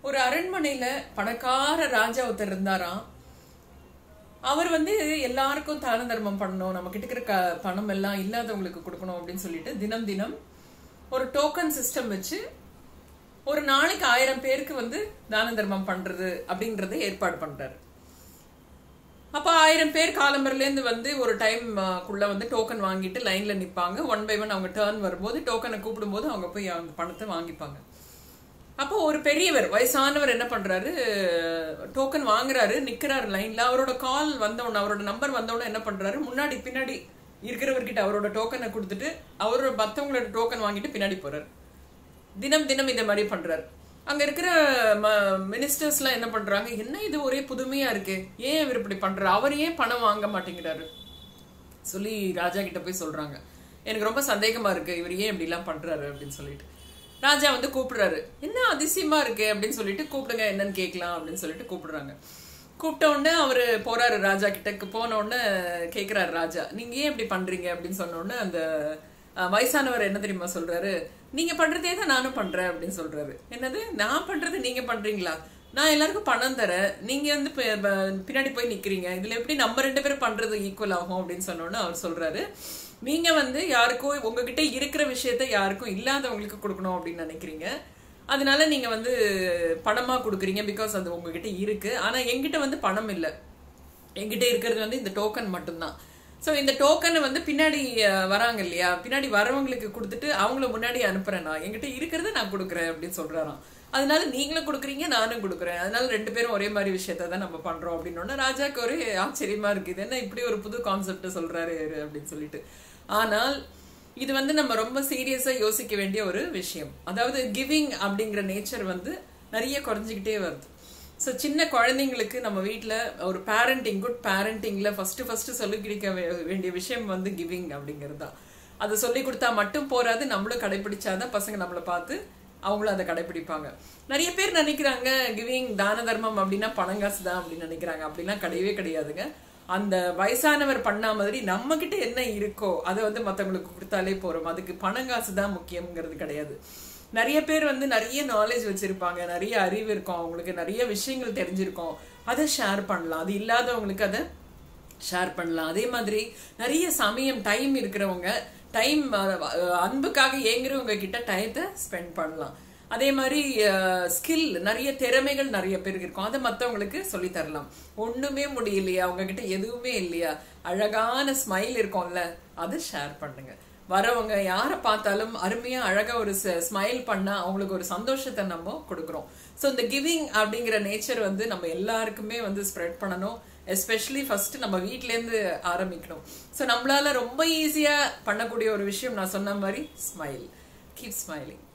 ஒரு அரண்மனையில பணக்கார ராஜா ஒருத்தர் இருந்தாராம் அவர் வந்து எல்லாருக்கும் தான தர்மம் பண்ணணும் நம்ம கிட்ட இருக்கிற க- பணம் எல்லாம் இல்லாதவங்களுக்கு கொடுக்கணும் அப்படின்னு சொல்லிட்டு தினம் தினம் ஒரு டோக்கன் சிஸ்டம் வச்சு ஒரு நாளைக்கு ஆயிரம் பேருக்கு வந்து தான தர்மம் பண்றது அப்படிங்கறத ஏற்பாடு பண்றாரு அப்ப ஆயிரம் பேர் காலம்பரில இருந்து வந்து ஒரு டைம் குள்ள வந்து டோக்கன் வாங்கிட்டு லைன்ல நிப்பாங்க ஒன் பை ஒன் அவங்க டேர்ன் வரும்போது டோக்கனை கூப்பிடும்போது அவங்க போய் அவங்க பணத்தை வாங்கிப்பாங்க அப்போ ஒரு பெரியவர் வயசானவர் என்ன பண்றாரு டோக்கன் வாங்குறாரு நிக்கிறாரு லைன்ல அவரோட கால் வந்தவுடனே அவரோட நம்பர் வந்தவுடனே என்ன பண்றாரு முன்னாடி பின்னாடி இருக்கிறவர்கிட்ட அவரோட டோக்கனை கொடுத்துட்டு அவரோட மத்தவங்களோட டோக்கன் வாங்கிட்டு பின்னாடி போறாரு தினம் தினம் இந்த மாதிரி பண்றாரு அங்க இருக்கிற மினிஸ்டர்ஸ் எல்லாம் என்ன பண்றாங்க என்ன இது ஒரே புதுமையா இருக்கு ஏன் இவர் இப்படி பண்றாரு அவர் ஏன் பணம் வாங்க மாட்டேங்கிறாரு சொல்லி ராஜா கிட்ட போய் சொல்றாங்க எனக்கு ரொம்ப சந்தேகமா இருக்கு இவர் ஏன் இப்படி எல்லாம் பண்றாரு அப்படின்னு சொல்லிட்டு ராஜா வந்து கூப்பிடுறாரு என்ன அதிசயமா இருக்கு அப்படின்னு சொல்லிட்டு கூப்பிடுங்க என்னன்னு கேட்கலாம் அப்படின்னு சொல்லிட்டு கூப்பிடுறாங்க கூப்பிட்ட உடனே அவரு போறாரு ராஜா கிட்ட போன உடனே கேக்குறாரு ராஜா நீங்க ஏன் இப்படி பண்றீங்க அப்படின்னு சொன்ன உடனே அந்த அஹ், வயசானவர் என்ன தெரியுமா சொல்றாரு நீங்க பண்றதே தான் நானும் பண்றேன் அப்படின்னு சொல்றாரு என்னது நான் பண்றது நீங்க பண்றீங்களா நான் எல்லாருக்கும் பணம் தரேன் நீங்க வந்து ப- ப- பின்னாடி போய் நிக்கிறீங்க இதுல எப்படி நம்ம ரெண்டு பேரும் பண்றது ஈக்குவல் ஆகும் அப்படின்னு சொன்னோன்னு அவர் சொல்றாரு நீங்க வந்து யாருக்கும் உங்ககிட்ட இருக்கிற விஷயத்த யாருக்கும் இல்லாதவங்களுக்கு கொடுக்கணும் அப்படின்னு நினைக்கிறீங்க அதனால நீங்க வந்து பணமா கொடுக்குறீங்க பிகாஸ் அது உங்ககிட்ட இருக்கு ஆனா என்கிட்ட வந்து பணம் இல்லை என்கிட்ட இருக்கிறது வந்து இந்த டோக்கன் மட்டும்தான் ஸோ இந்த டோக்கனை வந்து பின்னாடி அஹ், வராங்க இல்லையா பின்னாடி வரவங்களுக்கு கொடுத்துட்டு அவங்கள முன்னாடி அனுப்புறேன் நான் என்கிட்ட இருக்கிறத நான் கொடுக்குறேன் அப்படின்னு சொல்றாராம் அதனால நீங்களும் கொடுக்குறீங்க நானும் கொடுக்குறேன் அதனால ரெண்டு பேரும் ஒரே மாதிரி விஷயத்த தான் நம்ம பண்றோம் அப்படின்னு ராஜாக்கு ஒரு ஆச்சரியமா இருக்கு இது என்ன இப்படி ஒரு புது கான்செப்ட் சொல்றாரு இவரு அப்படின்னு சொல்லிட்டு ஆனால் இது வந்து நம்ம ரொம்ப சீரியஸா யோசிக்க வேண்டிய ஒரு விஷயம் அதாவது கிவிங் அப்படிங்கிற நேச்சர் வந்து நிறைய குறைஞ்சிக்கிட்டே வருது ஸோ சின்ன குழந்தைங்களுக்கு நம்ம வீட்டில் ஒரு பேரண்டிங் குட் பேரண்டிங்ல ஃபர்ஸ்ட் ஃபர்ஸ்ட் சொல்லி கிடைக்க வேண்டிய விஷயம் வந்து கிவிங் அப்படிங்கிறது தான் அதை சொல்லி கொடுத்தா மட்டும் போறாது நம்மளும் கடைபிடிச்சாதான் பசங்க நம்மளை பார்த்து அவங்களும் அதை கடைபிடிப்பாங்க நிறைய பேர் நினைக்கிறாங்க கிவிங் தான தர்மம் அப்படின்னா பணங்காசு தான் அப்படின்னு நினைக்கிறாங்க அப்படிலாம் கிடையவே கிடையாதுங்க அந்த வயசானவர் பண்ணா மாதிரி நம்ம கிட்ட என்ன இருக்கோ அதை வந்து மத்தவங்களுக்கு கொடுத்தாலே போறோம் அதுக்கு பணங்காசு தான் முக்கியங்கிறது கிடையாது நிறைய பேர் வந்து நிறைய நாலேஜ் வச்சிருப்பாங்க நிறைய அறிவு இருக்கும் அவங்களுக்கு நிறைய விஷயங்கள் தெரிஞ்சிருக்கும் அதை ஷேர் பண்ணலாம் அது இல்லாதவங்களுக்கு அதை ஷேர் பண்ணலாம் அதே மாதிரி நிறைய சமயம் டைம் இருக்கிறவங்க டைம் அன்புக்காக ஏங்குறவங்க கிட்ட டயத்தை ஸ்பெண்ட் பண்ணலாம் அதே மாதிரி ஸ்கில் நிறைய திறமைகள் நிறைய பேருக்கு இருக்கும் அதை மற்றவங்களுக்கு சொல்லி தரலாம் ஒண்ணுமே முடியலையா அவங்க கிட்ட எதுவுமே இல்லையா அழகான ஸ்மைல் இருக்கும்ல அதை ஷேர் பண்ணுங்க வரவங்க யாரை பார்த்தாலும் அருமையா அழகா ஒரு ஸ்மைல் பண்ணா அவங்களுக்கு ஒரு சந்தோஷத்தை நம்ம கொடுக்குறோம் ஸோ இந்த கிவிங் அப்படிங்கிற நேச்சர் வந்து நம்ம எல்லாருக்குமே வந்து ஸ்ப்ரெட் பண்ணணும் எஸ்பெஷலி ஃபர்ஸ்ட் நம்ம வீட்ல இருந்து ஆரம்பிக்கணும் ஸோ நம்மளால ரொம்ப ஈஸியா பண்ணக்கூடிய ஒரு விஷயம் நான் சொன்ன மாதிரி ஸ்மைல் கீப் ஸ்மைலிங்